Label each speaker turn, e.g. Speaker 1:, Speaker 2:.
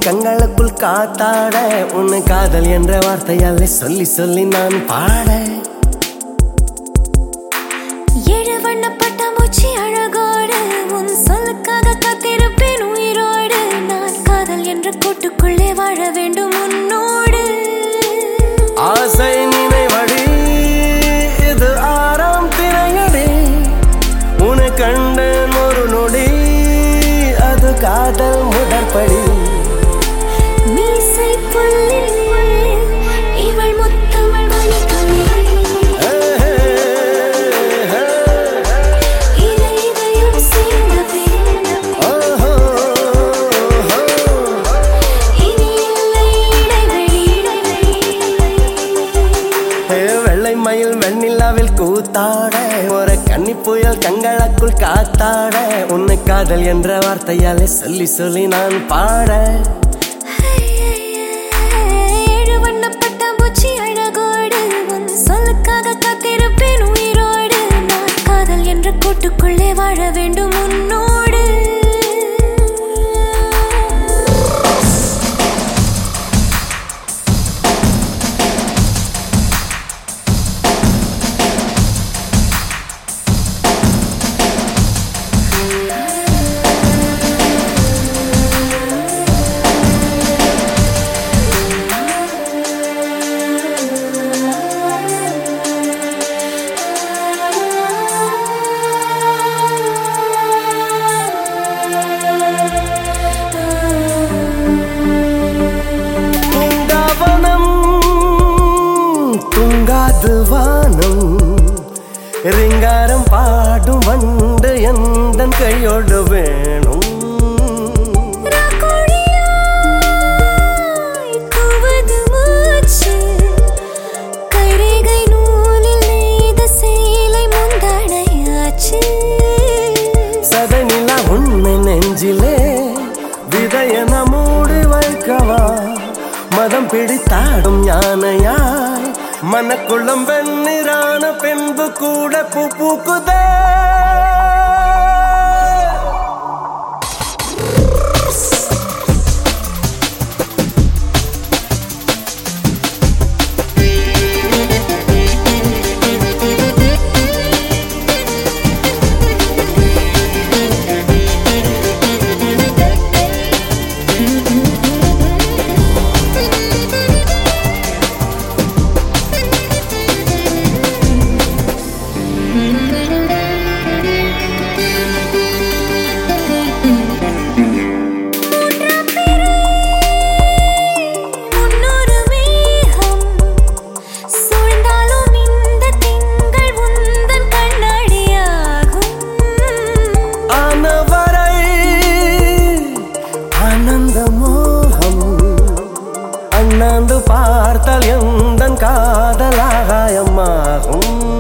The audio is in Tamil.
Speaker 1: புயல் கங்களுக்குள் காத்தாட உன்னை காதல் என்ற வார்த்தையாலே சொல்லி சொல்லி நான் பாட
Speaker 2: ஏழு வண்ண பட்டாம்பூச்சி அழகோடு உன் சொல்லுக்காக காத்திருப்பேன் உயிரோடு நான் காதல் என்ற கூட்டுக்குள்ளே வாழ வேண்டும் உன்னோடு
Speaker 1: ஆசை நினைவடி இது ஆறாம் திரையடி உன்னை கண்டேன் ஒரு நொடி அது காதல் முதற்படி
Speaker 2: மீசை புல்லில் இவள் முத்தமிழ் வலிக்கவே இதை இதயம் சேர்ந்தவே இனி இல்லை இடைவெளி
Speaker 1: ஏ, வெள்ளை மயில் வெண்ணிலாவில் கூத்தாட ஒரு கன்னி புயல் கங்களுக்குள் காத்தாட உன்னை காதல் என்ற வார்த்தையாலே சொல்லி சொல்லி நான் பாட
Speaker 2: ஏழு வண்ண பட்டாம்பூச்சி அழகோடு உன் சொல்லுக்காக காத்திருப்பேன் உயிரோடு நான் காதல் என்ற கூட்டுக்குள்ளே வாழ வேண்டும் உன்னோடு
Speaker 1: பூங்காவனம் துங்காது வானம் ரிங்காரம் பாடும் வண்டு எந்த கையோடு வேணும்
Speaker 2: ராக்கோழியாய் கூவது மூச்சு கைரேகை நூலில் நெய்த சேலை முந்தானையாச்சு
Speaker 1: சதனிலா உண்மை நெஞ்சிலே விதையன மூடி வைக்கவா மதம் பிடித்தாடும் யானையாய் மனக்குளம் வெண்ணிறான பின்பு கூட பூ பூக்குதே
Speaker 2: முன்னொரு மேகம் சூழ்ந்தாலும் இந்த திங்கள் உந்தன் கண்ணாடியாகும்
Speaker 1: ஆனவரை ஆனந்த மோகம் அண்ணாந்து பார்த்தால் எந்த காதலாகாயமாகும்